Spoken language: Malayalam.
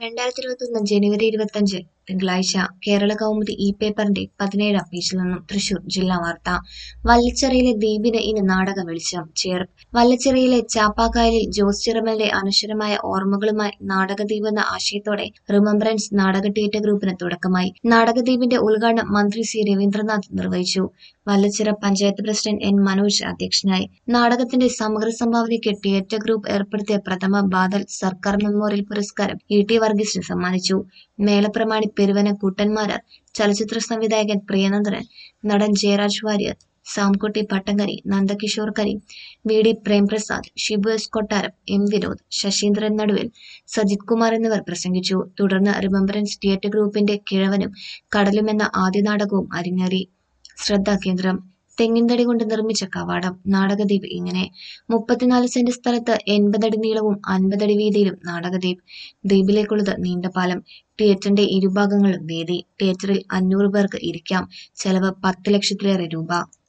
രണ്ടായിരത്തി ഇരുപത്തൊന്ന് ജനുവരി ഇരുപത്തഞ്ച് തിങ്കളാഴ്ച കേരള കൗമുദി ഇ പേപ്പറിന്റെ പതിനേഴാം പേജിൽ നിന്നും തൃശൂർ ജില്ലാ വാർത്ത വല്ലിച്ചിറയിലെ ദ്വീപിന് ഇനി നാടക വെളിച്ചം ചേർ വല്ലച്ചിറയിലെ ചാപ്പാക്കായലിൽ ജോസ് ചിറമലിന്റെ അനശ്വരമായ ഓർമ്മകളുമായി നാടകദ്വീപ് എന്ന ആശയത്തോടെ റിമംബ്രൻസ് നാടക തിയേറ്റർ ഗ്രൂപ്പിന് തുടക്കമായി നാടകദ്വീപിന്റെ ഉദ്ഘാടനം മന്ത്രി സി രവീന്ദ്രനാഥ് നിർവഹിച്ചു വല്ലച്ചിറ പഞ്ചായത്ത് പ്രസിഡന്റ് എൻ മനോജ് അധ്യക്ഷനായി നാടകത്തിന്റെ സമഗ്ര സംഭാവനയ്ക്ക് തിയേറ്റർ ഗ്രൂപ്പ് ഏർപ്പെടുത്തിയ പ്രഥമ ബാദൽ സർക്കാർ മെമ്മോറിയൽ പുരസ്കാരം ഇ ടി വർഗീസിന് സമ്മാനിച്ചു മേളപ്രമാണി പെരുവന കുട്ടന്മാരാർ ചലച്ചിത്ര സംവിധായകൻ പ്രിയനന്ദനൻ നടൻ Jayaraj Warrier Samkutty Pattankari Nandakishore Kari V D Premprasad Shibu S Kottaram M Vinod Sasheendran Naduvil Sajith Kumar എന്നിവർ പ്രസംഗിച്ചു തുടർന്ന് റിമംബറൻസ് തിയേറ്റർ ഗ്രൂപ്പിന്റെ കിഴവനും കടലും എന്ന ആദ്യ നാടകവും അരങ്ങേറി ശ്രദ്ധാകേന്ദ്രം തെങ്ങിൻതടി കൊണ്ട് നിർമ്മിച്ച കവാടം നാടകദ്വീപ് ഇങ്ങനെ മുപ്പത്തിനാല് സെന്റ് സ്ഥലത്ത് എൺപതടി നീളവും അൻപതടി വീതിയിലും നാടകദ്വീപ് ദ്വീപിലേക്കുള്ളത് നീണ്ട പാലം തിയേറ്ററിന്റെ ഇരുഭാഗങ്ങളും വേദി തിയേറ്ററിൽ അഞ്ഞൂറ് പേർക്ക് ഇരിക്കാം ചെലവ് പത്ത് ലക്ഷത്തിലേറെ രൂപ